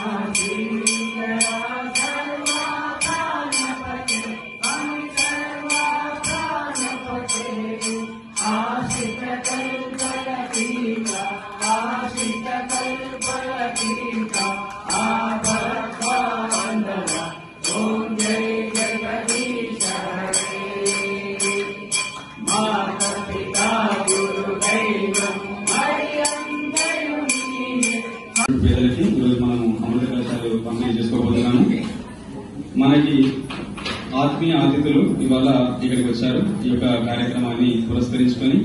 పేదలకి ఈరోజు మనం అమృత కలశాలు పంపిణీ చేసుకోబోతున్నాము మనకి ఆత్మీయ అతిథులు ఇవాళ ఇక్కడికి వచ్చారు ఈ యొక్క కార్యక్రమాన్ని పురస్కరించుకొని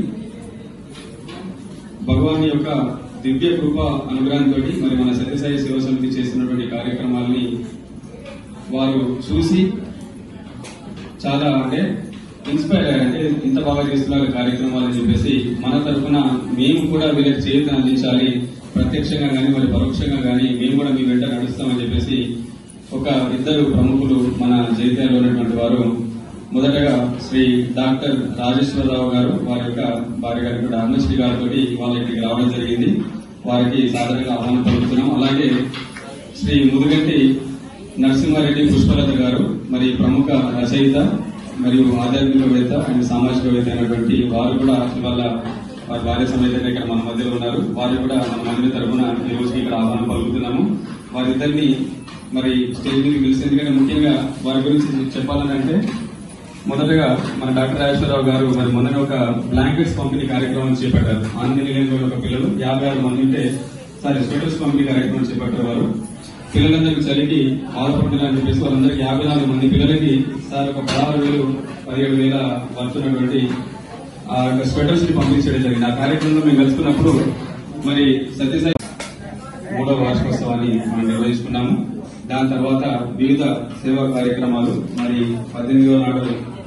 భగవాన్ యొక్క దివ్య కృప అనుగ్రహంతో మరి మన సత్యసాయి శివ సమితి చేస్తున్నటువంటి కార్యక్రమాల్ని వారు చూసి చాలా అంటే ఇన్స్పైర్ అయ్యారు అంటే ఇంత బాగా చేస్తున్నారు కార్యక్రమాలు అని చెప్పేసి మన తరఫున మేము కూడా వీళ్ళకి చేయూతను అందించాలి ప్రత్యక్షంగా కానీ మరి పరోక్షంగా కానీ మేము కూడా మీ వెంట నడుస్తామని చెప్పేసి ఒక ఇద్దరు ప్రముఖులు మన జైత్యాలో ఉన్నటువంటి వారు మొదటగా శ్రీ డాక్టర్ రాజేశ్వరరావు గారు వారి యొక్క భార్య గారు కూడా అన్నశ్రీ గారితో వాళ్ళ ఇక్కడికి రావడం జరిగింది వారికి సాధారణంగా ఆహ్వానం పలుకుతున్నాం అలాగే శ్రీ ముదుగంటి నరసింహారెడ్డి పుష్పలత గారు మరి ప్రముఖ రచయిత మరియు ఆధ్యాత్మికవేత్త అండ్ సామాజికవేత్త అయినటువంటి వారు కూడా ఇవాళ వారి భార్య సమేతంగా ఇక్కడ మన మధ్యలో ఉన్నారు వారు కూడా మన మందిర తరఫున ఈ రోజుకి ఇక్కడ ఆహ్వానం పలుకుతున్నాము వారిద్దరిని మరి స్టేజ్ మీద పిలిచి ఎందుకంటే ముఖ్యంగా వారి గురించి చెప్పాలని అంటే మొదటగా మన డాక్టర్ రాజేశ్వరరావు గారు మరి మొన్న ఒక బ్లాంకెట్స్ పంపిణీ కార్యక్రమం చేపట్టారు ఆనంద నిలయంలో ఒక పిల్లలు యాభై ఆరు మంది ఉంటే సారీ స్వెటర్స్ పంపిణీ కార్యక్రమం చేపట్టారు వారు పిల్లలందరికీ చలికి ఆదుపడుతున్నారని చెప్పేసి వాళ్ళందరికీ యాభై నాలుగు మంది పిల్లలకి సార్ ఒక పదహారు వేలు పదిహేడు వేల వర్తున్నటువంటి ఆ యొక్క స్వెటర్స్ ని పంపించడం జరిగింది ఆ కార్యక్రమంలో మేము కలుసుకున్నప్పుడు మరి సత్యసాయి మూడవ వార్షికోత్సవాన్ని మనం నిర్వహిస్తున్నాము దాని తర్వాత వివిధ సేవా కార్యక్రమాలు మరి పద్దెనిమిదవ నాడు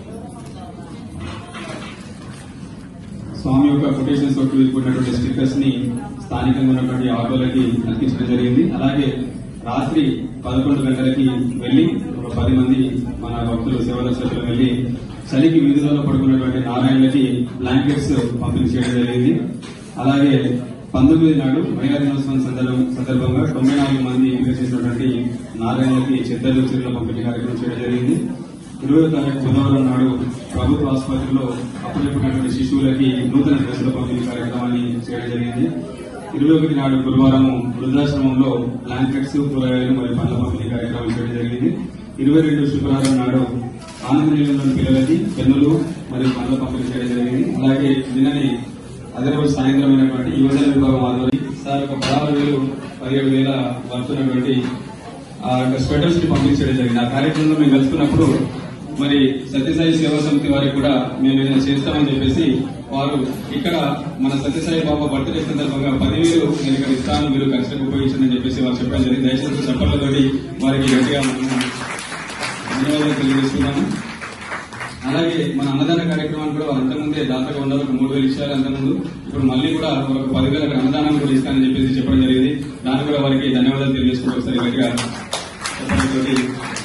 స్వామి యొక్క కొటేషన్స్ తోటి కూడినటువంటి స్టిక్కర్స్ ని స్థానికంగా ఉన్నటువంటి ఆటోలకి అందించడం జరిగింది అలాగే రాత్రి పదకొండు గంటలకి వెళ్లి ఒక పది మంది మన భక్తులు సేవల సభ్యులు వెళ్లి చలికి వీధులలో పడుకున్నటువంటి నారాయణలకి బ్లాంకెట్స్ పంపిణీ చేయడం జరిగింది అలాగే పంతొమ్మిది నాడు మహిళా దినోత్సవం సందర్భం సందర్భంగా తొంభై నాలుగు మంది ఎంపిక చేసినటువంటి నారాయణలకి చెద్దరు చీరల పంపిణీ కార్యక్రమం చేయడం జరిగింది ఇరవై తారీఖు బుధవారం నాడు ప్రభుత్వ ఆసుపత్రిలో అప్పుడెప్పుడైనటువంటి శిశువులకి నూతన డ్రెస్సుల పంపిణీ కార్యక్రమాన్ని చేయడం జరిగింది ఇరవై ఒకటి నాడు గురువారం వృద్ధాశ్రమంలో బ్లాంకెట్స్ కూరగాయలు మరియు పండ్ల పంపిణీ కార్యక్రమం చేయడం జరిగింది ఇరవై రెండు శుక్రవారం నాడు ఆనంద నిలయంలోని పిల్లలకి పెన్నులు మరియు పండ్ల పంపిణీ చేయడం జరిగింది అలాగే నిన్ననే అదే రోజు సాయంత్రమైనటువంటి యువజన విభాగం ఆధ్వర్యం సార్ ఒక పదహారు వేలు పదిహేడు వేల వర్తున్నటువంటి ఆ యొక్క స్వెటర్స్ ని పంపించడం జరిగింది ఆ కార్యక్రమంలో మేము కలుసుకున్నప్పుడు మరి సత్యసాయి సేవా సమితి వారికి కూడా మేము ఏదైనా చేస్తామని చెప్పేసి వారు ఇక్కడ మన సత్యసాయి బాబా బర్త్డే సందర్భంగా పదివేలు నేను ఇక్కడ ఇస్తాను మీరు ఖర్చులకు ఉపయోగించండి అని చెప్పేసి వారు చెప్పడం జరిగింది దయచేసి చెప్పలతోటి వారికి గట్టిగా మనం ధన్యవాదాలు తెలియజేస్తున్నాము అలాగే మన అన్నదాన కార్యక్రమాన్ని కూడా వాళ్ళు అంతకుముందే దాతగా ఉన్నారు ఒక మూడు వేలు ఇచ్చారు అంతకుముందు ఇప్పుడు మళ్ళీ కూడా ఒక పదివేల అన్నదానం కూడా ఇస్తానని చెప్పేసి చెప్పడం జరిగింది దానికి కూడా వారికి ధన్యవాదాలు తెలియజేసుకుంటూ ఒకసారి గట్టిగా చెప్పడంతోటి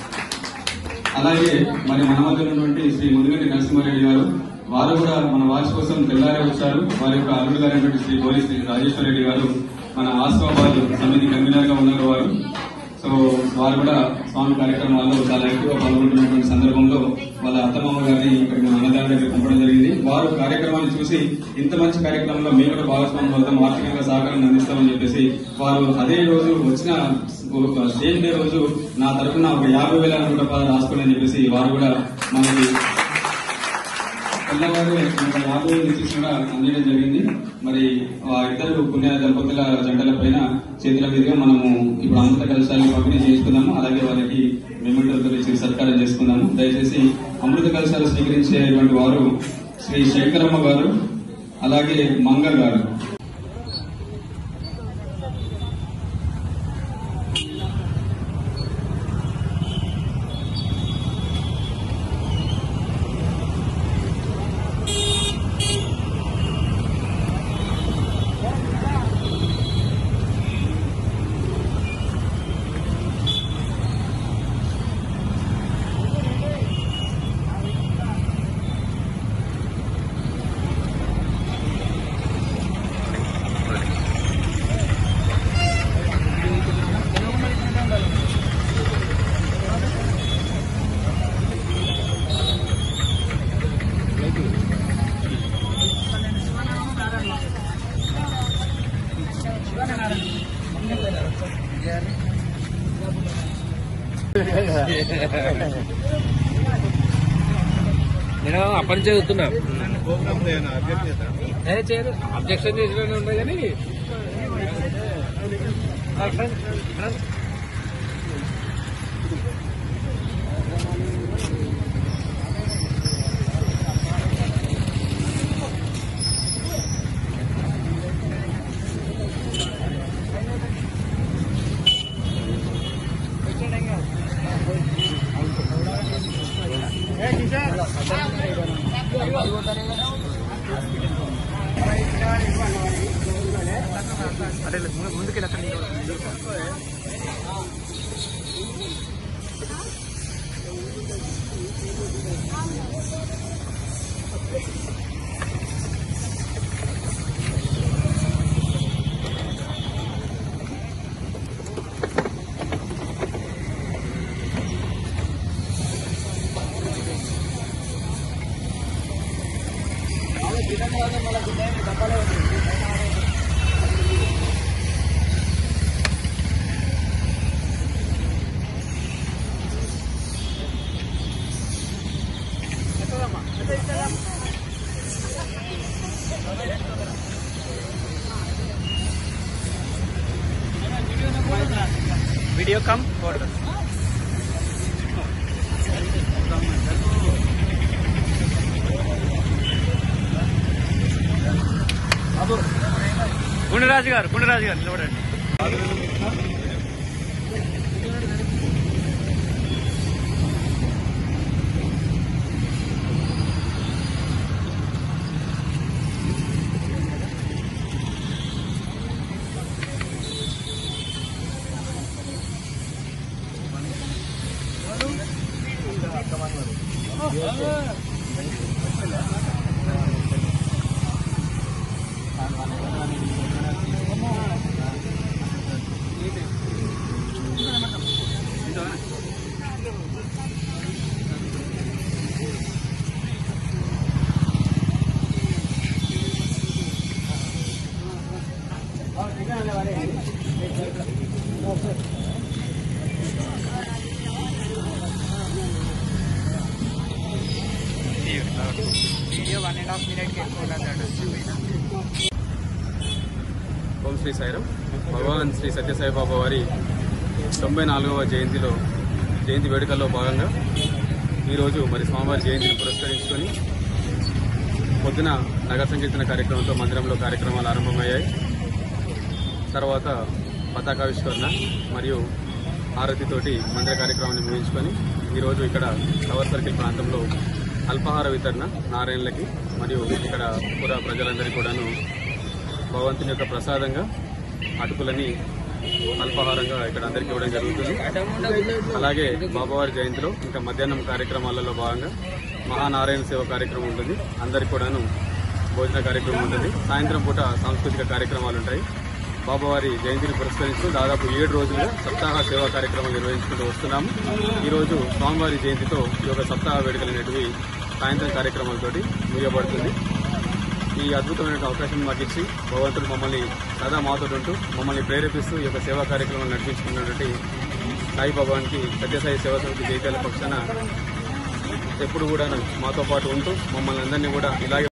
అలాగే మరి మన మధ్య ఉన్నటువంటి శ్రీ ముదిగంటి నరసింహారెడ్డి గారు వారు కూడా మన వార్ష కోసం తెల్లారే వచ్చారు వారి యొక్క అల్లుడు గారైనటువంటి శ్రీ గోరి శ్రీ రాజేశ్వర రెడ్డి గారు మన ఆసిఫాబాద్ సమితి కన్వీనర్ గా ఉన్నారు వారు సో వారు కూడా స్వామి కార్యక్రమాల్లో చాలా ఎక్కువ పాల్గొంటున్నటువంటి సందర్భంలో వాళ్ళ అత్తమామ గారిని ఇక్కడ మన అన్నదాన దగ్గర పంపడం జరిగింది వారు కార్యక్రమాన్ని చూసి ఇంత మంచి కార్యక్రమంలో మేము కూడా భాగస్వామ్యం అవుతాం ఆర్థికంగా సహకారం అందిస్తామని చెప్పేసి వారు అదే రోజు వచ్చిన ఒక సేమ్ డే రోజు నా తరఫున ఒక యాభై వేల నూట పదహారు రాసుకోండి అని చెప్పేసి వారు కూడా మనకి పిల్లవారు ఒక యాభై వేలు ఇచ్చేసి కూడా అందించడం జరిగింది మరి ఆ ఇద్దరు పుణ్య దంపతుల జంటల పైన చేతుల మీదుగా మనము ఇప్పుడు అమృత కలశాలను పంపిణీ చేసుకుందాము అలాగే వారికి మెమెంటోతో ఇచ్చి సత్కారం చేసుకుందాము దయచేసి అమృత కలశాలు స్వీకరించేటువంటి వారు శ్రీ శంకరమ్మ గారు అలాగే మంగ గారు నేను అప్పటి నుంచే చదువుతున్నా ఏ చేయరు అబ్జెక్షన్ చేసిన ఉండే కానీ వీడియో కమ్ ఫోటో గుండరాజు గారు గుండరాజు గారు నిలబడండి video one and half minute Om Shri Sairam Bhagavan Shri Sathya Sai Baba వారి తొంభై నాలుగవ జయంతిలో జయంతి వేడుకల్లో భాగంగా ఈరోజు మరి స్వామివారి జయంతిని పురస్కరించుకొని పొద్దున నగర సంకీర్తన కార్యక్రమంతో మందిరంలో కార్యక్రమాలు ఆరంభమయ్యాయి తర్వాత పతాకావిష్కరణ మరియు హారతితోటి మందిర కార్యక్రమాన్ని ముగించుకొని ఈరోజు ఇక్కడ టవర్ సర్కిల్ ప్రాంతంలో అల్పాహార వితరణ నారాయణలకి మరియు ఇక్కడ పుర ప్రజలందరికీ కూడాను భగవంతుని యొక్క ప్రసాదంగా అటుకులని అల్పాహారంగా ఇక్కడ అందరికీ ఇవ్వడం జరుగుతుంది అలాగే బాబావారి జయంతిలో ఇంకా మధ్యాహ్నం కార్యక్రమాలలో భాగంగా మహానారాయణ సేవ కార్యక్రమం ఉంటుంది అందరికి కూడాను భోజన కార్యక్రమం ఉంటుంది సాయంత్రం పూట సాంస్కృతిక కార్యక్రమాలు ఉంటాయి బాబావారి జయంతిని పురస్కరిస్తూ దాదాపు ఏడు రోజులుగా సప్తాహ సేవా కార్యక్రమాలు నిర్వహించుకుంటూ వస్తున్నాము ఈరోజు స్వామివారి జయంతితో ఈ యొక్క సప్తాహ వేడుకలు అనేటివి సాయంత్రం కార్యక్రమాలతోటి ముగియబడుతుంది ఈ అద్భుతమైన అవకాశం మాకు ఇచ్చి భగవంతుడు మమ్మల్ని సదా మాతో ఉంటూ మమ్మల్ని ప్రేరేపిస్తూ ఈ యొక్క సేవా కార్యక్రమం నడిపించుకున్నటువంటి సాయి భగవాన్కి సత్యసాయి సేవా సమితి జైత్యాల పక్షాన ఎప్పుడు కూడా మాతో పాటు ఉంటూ మమ్మల్ని అందరినీ కూడా ఇలాగే